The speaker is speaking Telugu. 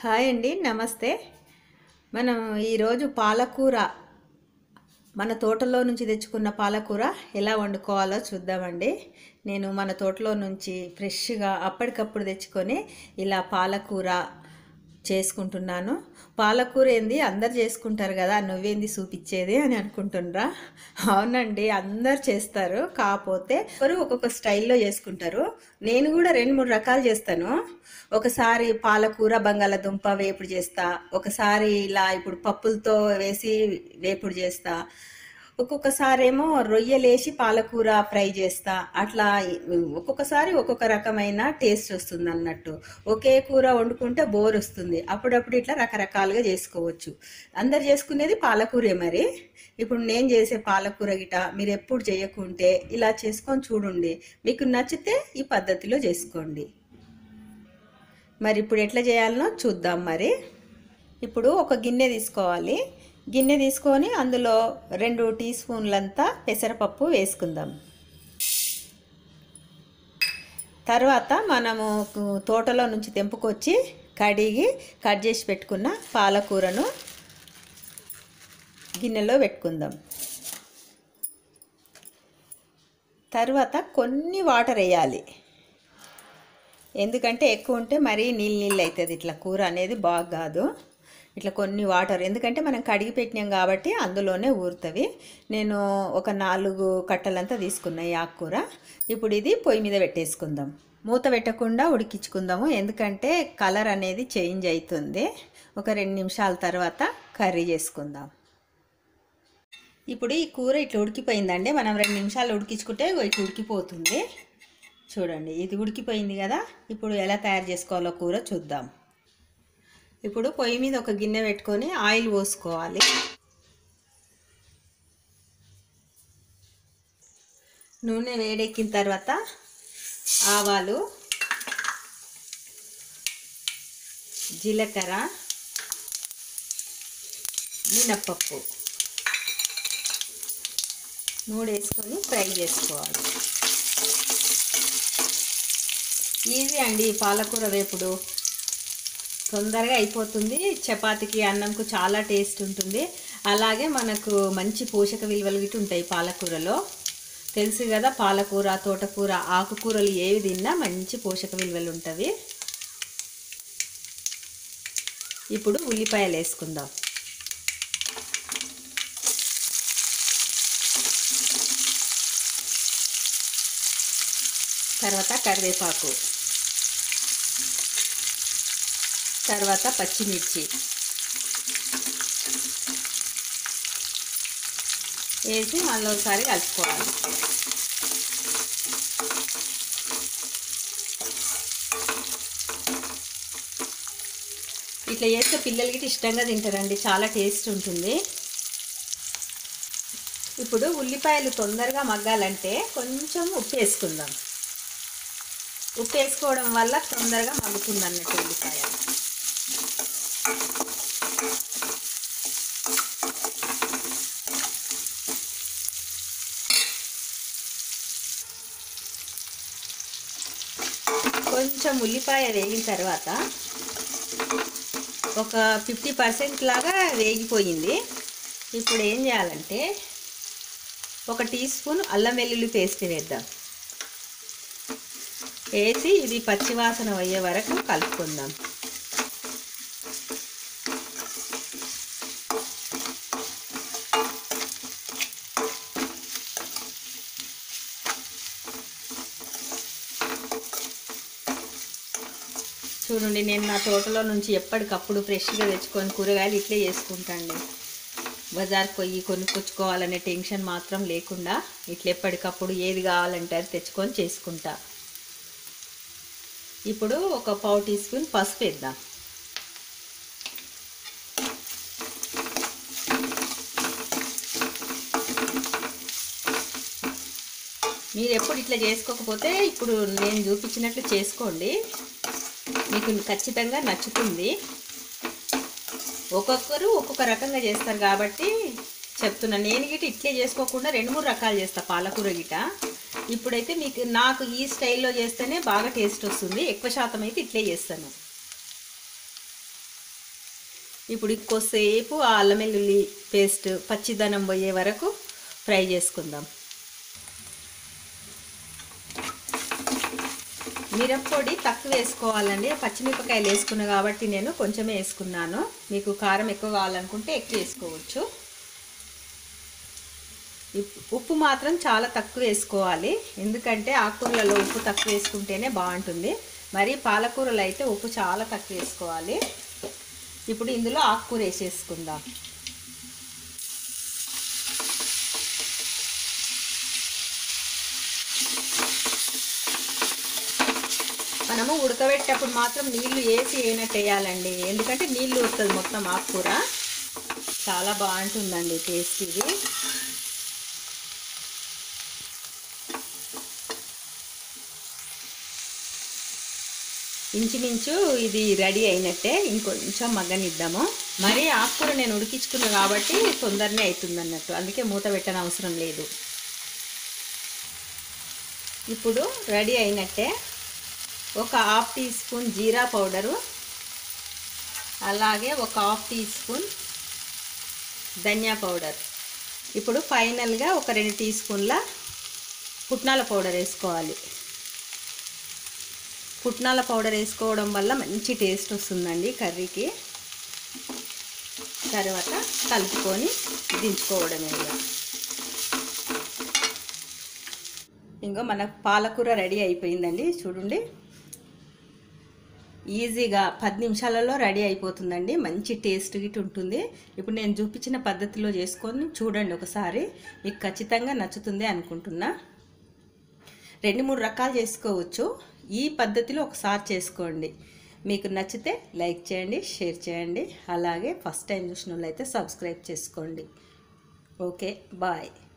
హాయ్ అండి నమస్తే మనం ఈరోజు పాలకూర మన తోటలో నుంచి తెచ్చుకున్న పాలకూర ఎలా వండుకోవాలో చూద్దామండి నేను మన తోటలో నుంచి ఫ్రెష్గా అప్పటికప్పుడు తెచ్చుకొని ఇలా పాలకూర చేసుకుంటున్నాను పాలకూర ఏంది అందరు చేసుకుంటారు కదా నువ్వేంది చూపించేది అని అనుకుంటుండ్రా అవునండి అందరు చేస్తారు కాకపోతే ఒకరు ఒక్కొక్క స్టైల్లో చేసుకుంటారు నేను కూడా రెండు మూడు రకాలు చేస్తాను ఒకసారి పాలకూర బంగాళదుంప వేపుడు చేస్తా ఒకసారి ఇలా ఇప్పుడు పప్పులతో వేసి వేపుడు చేస్తా ఒక్కొక్కసారి ఏమో రొయ్యలేసి పాలకూర ఫ్రై చేస్తా అట్లా ఒక్కొక్కసారి ఒక్కొక్క రకమైన టేస్ట్ వస్తుంది అన్నట్టు ఒకే కూర వండుకుంటే బోర్ వస్తుంది అప్పుడప్పుడు ఇట్లా రకరకాలుగా చేసుకోవచ్చు అందరు చేసుకునేది పాలకూరే మరి ఇప్పుడు నేను చేసే పాలకూర గిట మీరు ఎప్పుడు చేయకుంటే ఇలా చేసుకొని చూడండి మీకు నచ్చితే ఈ పద్ధతిలో చేసుకోండి మరి ఇప్పుడు ఎట్లా చేయాలనో చూద్దాం మరి ఇప్పుడు ఒక గిన్నె తీసుకోవాలి గిన్నె తీసుకొని అందులో రెండు టీ స్పూన్లంతా పెసరపప్పు వేసుకుందాం తర్వాత మనము తోటలో నుంచి తెంపుకొచ్చి కడిగి కట్ చేసి పెట్టుకున్న పాలకూరను గిన్నెలో పెట్టుకుందాం తర్వాత కొన్ని వాటర్ వేయాలి ఎందుకంటే ఎక్కువ ఉంటే మరీ నీళ్ళు నీళ్ళు అవుతుంది ఇట్లా కూర అనేది బాగా కాదు ఇట్లా కొన్ని వాటర్ ఎందుకంటే మనం కడిగి పెట్టినాం కాబట్టి అందులోనే ఊరుతవి నేను ఒక నాలుగు కట్టలంతా తీసుకున్నా ఈ ఆకుకూర ఇప్పుడు ఇది పొయ్యి మీద పెట్టేసుకుందాం మూత పెట్టకుండా ఉడికించుకుందాము ఎందుకంటే కలర్ అనేది చేంజ్ అవుతుంది ఒక రెండు నిమిషాల తర్వాత కర్రీ చేసుకుందాం ఇప్పుడు ఈ కూర ఇట్లా ఉడికిపోయిందండి మనం రెండు నిమిషాలు ఉడికించుకుంటే ఇట్లా ఉడికిపోతుంది చూడండి ఇది ఉడికిపోయింది కదా ఇప్పుడు ఎలా తయారు చేసుకోవాలో కూర చూద్దాం ఇప్పుడు పొయ్యి మీద ఒక గిన్నె పెట్టుకొని ఆయిల్ పోసుకోవాలి నూనె వేడెక్కిన తర్వాత ఆవాలు జీలకర్ర మినప్పప్పు మూడు వేసుకొని ఫ్రై చేసుకోవాలి ఈజీ అండి పాలకూర వేపుడు తొందరగా అయిపోతుంది చపాతీకి అన్నంకు చాలా టేస్ట్ ఉంటుంది అలాగే మనకు మంచి పోషక విలువలు గిట్టు ఉంటాయి పాలకూరలో తెలుసు కదా పాలకూర తోటకూర ఆకుకూరలు ఏవి తిన్నా మంచి పోషక విలువలు ఉంటవి ఇప్పుడు ఉల్లిపాయలు వేసుకుందాం తర్వాత కరివేపాకు తర్వాత పచ్చిమిర్చి వేసి మళ్ళీ ఒకసారి కలుపుకోవాలి ఇట్లా చేస్తే పిల్లలకి ఇష్టంగా తింటారండి చాలా టేస్ట్ ఉంటుంది ఇప్పుడు ఉల్లిపాయలు తొందరగా మగ్గాలంటే కొంచెం ఉప్పు వేసుకుందాం ఉప్పు వేసుకోవడం వల్ల తొందరగా మగ్గుతుంది అన్నట్టు ఉల్లిపాయ కొంచెం ఉల్లిపాయ వేగిన తర్వాత ఒక ఫిఫ్టీ పర్సెంట్ లాగా వేగిపోయింది ఇప్పుడు ఏం చేయాలంటే ఒక టీ స్పూన్ అల్లం వెల్లుల్లి పేస్ట్ వేద్దాం వేసి ఇది పచ్చివాసన అయ్యే వరకు కలుపుకుందాం చూడండి నేను నా తోటలో నుంచి ఎప్పటికప్పుడు ఫ్రెష్గా తెచ్చుకొని కూరగాయలు ఇట్లే చేసుకుంటాండి బజార్కి పోయి కొనుక్కొచ్చుకోవాలనే టెన్షన్ మాత్రం లేకుండా ఇట్లా ఎప్పటికప్పుడు ఏది కావాలంటే అది తెచ్చుకొని చేసుకుంటా ఇప్పుడు ఒక పావు టీ స్పూన్ పసుపు వేద్దాం మీరు ఎప్పుడు ఇట్లా చేసుకోకపోతే ఇప్పుడు నేను చూపించినట్లు చేసుకోండి మీకు ఖచ్చితంగా నచ్చుతుంది ఒక్కొక్కరు ఒక్కొక్క రకంగా చేస్తారు కాబట్టి చెప్తున్నా నేను గిట ఇట్లే చేసుకోకుండా రెండు మూడు రకాలు చేస్తా పాలకూర గిట ఇప్పుడైతే మీకు నాకు ఈ స్టైల్లో చేస్తేనే బాగా టేస్ట్ వస్తుంది ఎక్కువ శాతం అయితే ఇట్లే చేస్తాను ఇప్పుడు ఇంకోసేపు ఆ అల్లం వెల్లుల్లి పేస్ట్ పచ్చిదనం పోయే వరకు ఫ్రై చేసుకుందాం మిరప్పొడి తక్కువ వేసుకోవాలండి పచ్చిమిరపకాయలు వేసుకున్నా కాబట్టి నేను కొంచెమే వేసుకున్నాను మీకు కారం ఎక్కువ కావాలనుకుంటే ఎక్కువ వేసుకోవచ్చు ఉప్పు మాత్రం చాలా తక్కువ వేసుకోవాలి ఎందుకంటే ఆకుకూరలలో ఉప్పు తక్కువ వేసుకుంటేనే బాగుంటుంది మరి పాలకూరలు అయితే ఉప్పు చాలా తక్కువ వేసుకోవాలి ఇప్పుడు ఇందులో ఆకుకూర వేసేసుకుందాం మనము ఉడకబెట్టేటప్పుడు మాత్రం నీళ్లు వేసి వేయనట్టు వేయాలండి ఎందుకంటే నీళ్లు వస్తుంది మొత్తం ఆకుకూర చాలా బాగుంటుందండి టేస్ట్ ఇది ఇంచుమించు ఇది రెడీ అయినట్టే ఇంకొంచెం మగ్గనిద్దాము మరి ఆకుకూర నేను ఉడికించుకున్నా కాబట్టి తొందరనే అవుతుంది అన్నట్టు అందుకే మూత పెట్టని అవసరం లేదు ఇప్పుడు రెడీ అయినట్టే ఒక half teaspoon jeera powder అలాగే ఒక half teaspoon dhania powder ఇప్పుడు ఫైనల్గా ఒక రెండు టీ స్పూన్ల పుట్నాల పౌడర్ వేసుకోవాలి పుట్నాల పౌడర్ వేసుకోవడం వల్ల మంచి టేస్ట్ వస్తుందండి కర్రీకి తర్వాత కలుపుకొని దించుకోవడమే ఇంకో మన పాలకూర రెడీ అయిపోయిందండి చూడండి ఈజీగా పది నిమిషాలలో రెడీ అయిపోతుందండి మంచి టేస్ట్ గిట్ ఉంటుంది ఇప్పుడు నేను చూపించిన పద్ధతిలో చేసుకొని చూడండి ఒకసారి మీకు ఖచ్చితంగా నచ్చుతుంది అనుకుంటున్నా రెండు మూడు రకాలు చేసుకోవచ్చు ఈ పద్ధతిలో ఒకసారి చేసుకోండి మీకు నచ్చితే లైక్ చేయండి షేర్ చేయండి అలాగే ఫస్ట్ టైం చూసిన వాళ్ళైతే సబ్స్క్రైబ్ చేసుకోండి ఓకే బాయ్